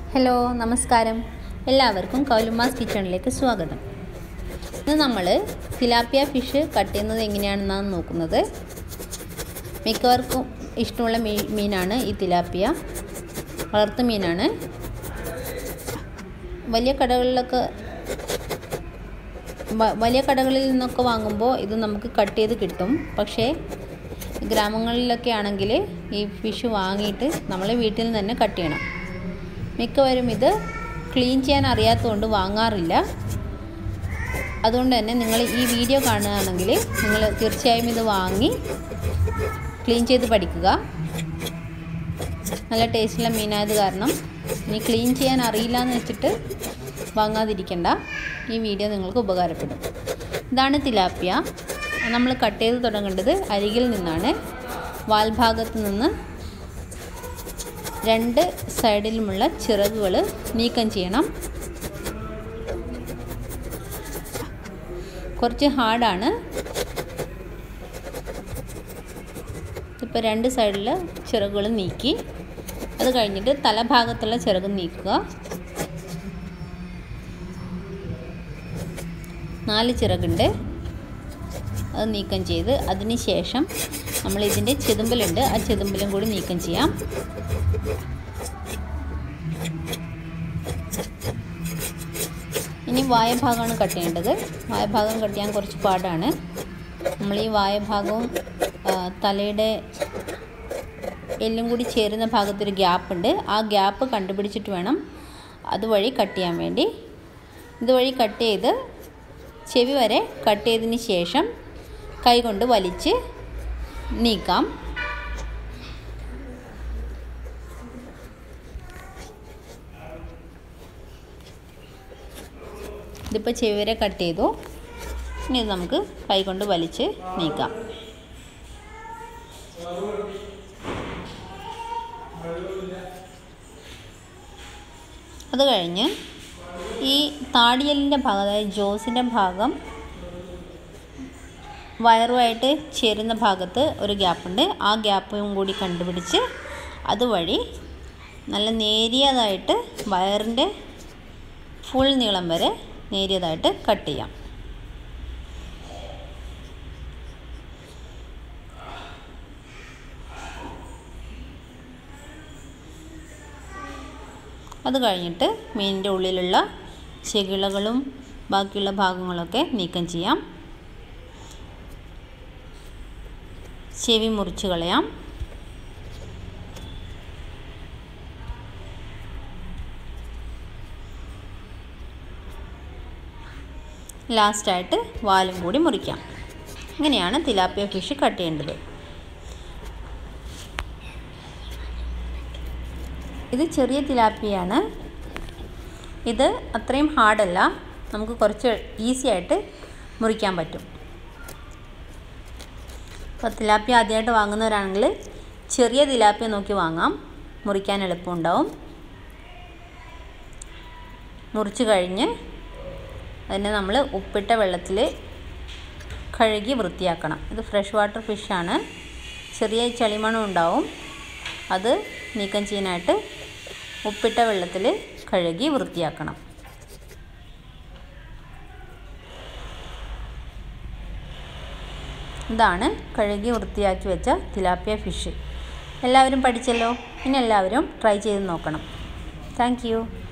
hello നമസ്കാരം എല്ലാവർക്കും കൗലുമാസ് കിച്ചണിലേക്ക് സ്വാഗതം ഇന്ന് നമ്മൾ തിലാപ്പിയ ഫിഷ് കട്ട് ചെയ്യുന്നത് എങ്ങനെയാണെന്നാണ് നോക്കുന്നത് മിക്കവർക്കും ഇഷ്ടമുള്ള മീ മീനാണ് ഈ തിലാപ്പിയ വളർത്തു മീനാണ് വലിയ കടകളിലൊക്കെ വ- വലിയ കടകളിൽ നിന്നൊക്കെ വാങ്ങുമ്പോൾ ഇത് നമുക്ക് കട്ട് ചെയ്ത് കിട്ടും പക്ഷേ ഗ്രാമങ്ങളിലൊക്കെ ആണെങ്കിൽ ഈ ഫിഷ് വാങ്ങിയിട്ട് നമ്മൾ വീട്ടിൽ നിന്ന് തന്നെ കട്ട് ചെയ്യണം മിക്കവരും ഇത് ക്ലീൻ ചെയ്യാൻ അറിയാത്തതുകൊണ്ട് വാങ്ങാറില്ല അതുകൊണ്ട് തന്നെ നിങ്ങൾ ഈ വീഡിയോ കാണുകയാണെങ്കിൽ നിങ്ങൾ തീർച്ചയായും ഇത് വാങ്ങി ക്ലീൻ ചെയ്ത് പഠിക്കുക നല്ല ടേസ്റ്റുള്ള മീനായത് കാരണം ഇനി ക്ലീൻ ചെയ്യാൻ അറിയില്ല എന്ന് വെച്ചിട്ട് വാങ്ങാതിരിക്കണ്ട ഈ വീഡിയോ നിങ്ങൾക്ക് ഉപകാരപ്പെടും ഇതാണ് തിലാപ്പിയ നമ്മൾ കട്ട് ചെയ്ത് തുടങ്ങേണ്ടത് അരികിൽ നിന്നാണ് വാൽഭാഗത്ത് നിന്ന് രണ്ട് സൈഡിലുമുള്ള ചിറകുകൾ നീക്കം ചെയ്യണം കുറച്ച് ഹാർഡാണ് ഇപ്പോൾ രണ്ട് സൈഡിൽ ചിറകുകൾ നീക്കി അത് കഴിഞ്ഞിട്ട് തലഭാഗത്തുള്ള ചിറക് നീക്കുക നാല് ചിറകുണ്ട് അത് നീക്കം ചെയ്ത് അതിന് ശേഷം നമ്മൾ ഇതിൻ്റെ ചെതുമ്പലുണ്ട് ആ ചെതുമ്പലും കൂടി നീക്കം ചെയ്യാം ഇനി വായഭാഗമാണ് കട്ട് ചെയ്യേണ്ടത് വായഭാഗം കട്ട് ചെയ്യാൻ കുറച്ച് പാടാണ് നമ്മൾ ഈ വായഭാഗവും ആ, തലയുടെ എല്ലും കൂടി ചേരുന്ന ഭാഗത്തൊരു ഗ്യാപ്പ് ഉണ്ട് ആ ഗ്യാപ്പ് കണ്ടുപിടിച്ചിട്ട് വേണം അതുവഴി കട്ട് ചെയ്യാൻ വേണ്ടി ഇതുവഴി കട്ട് ചെയ്ത് ചെവി വരെ കട്ട് ചെയ്തതിന് ശേഷം കൈകൊണ്ട് വലിച്ച് നീക്കാം ഇതിപ്പോൾ ചെവി വരെ കട്ട് ചെയ്തു ഇനി ഇത് നമുക്ക് കൈകൊണ്ട് വലിച്ച് നീക്കാം അത് കഴിഞ്ഞ് ഈ താടിയലിൻ്റെ ഭാഗം അതായത് ജോസിൻ്റെ ഭാഗം വയറുമായിട്ട് ചേരുന്ന ഭാഗത്ത് ഒരു ഗ്യാപ്പുണ്ട് ആ ഗ്യാപ്പും കൂടി കണ്ടുപിടിച്ച് അതുവഴി നല്ല നേരിയതായിട്ട് വയറിൻ്റെ ഫുൾ നീളം വരെ നേരിയതായിട്ട് കട്ട് ചെയ്യാം അത് കഴിഞ്ഞിട്ട് മീനിൻ്റെ ഉള്ളിലുള്ള ചെകിളകളും ബാക്കിയുള്ള ഭാഗങ്ങളൊക്കെ നീക്കം ചെയ്യാം ചെവി മുറിച്ച് കളയാം ലാസ്റ്റായിട്ട് വാലും കൂടി മുറിക്കാം ഇങ്ങനെയാണ് തിലാപ്പിയ ഫിഷ് കട്ട് ചെയ്യേണ്ടത് ഇത് ചെറിയ തിലാപ്പിയാണ് ഇത് അത്രയും ഹാർഡല്ല നമുക്ക് കുറച്ച് ഈസി ആയിട്ട് മുറിക്കാൻ പറ്റും അപ്പോൾ തിലാപ്പിയ ആദ്യമായിട്ട് വാങ്ങുന്നവരാണെങ്കിൽ ചെറിയ തിലാപ്പിയ നോക്കി വാങ്ങാം മുറിക്കാൻ എളുപ്പമുണ്ടാവും മുറിച്ച് കഴിഞ്ഞ് അതിനെ നമ്മൾ ഉപ്പിട്ട വെള്ളത്തിൽ കഴുകി വൃത്തിയാക്കണം ഇത് ഫ്രഷ് വാട്ടർ ഫിഷാണ് ചെറിയ ചളിമണം ഉണ്ടാവും അത് നീക്കം ചെയ്യാനായിട്ട് ഉപ്പിട്ട വെള്ളത്തിൽ കഴുകി വൃത്തിയാക്കണം ഇതാണ് കഴുകി വൃത്തിയാക്കി വെച്ച തിലാപ്പിയ ഫിഷ് എല്ലാവരും പഠിച്ചല്ലോ ഇനി എല്ലാവരും ട്രൈ ചെയ്ത് നോക്കണം താങ്ക്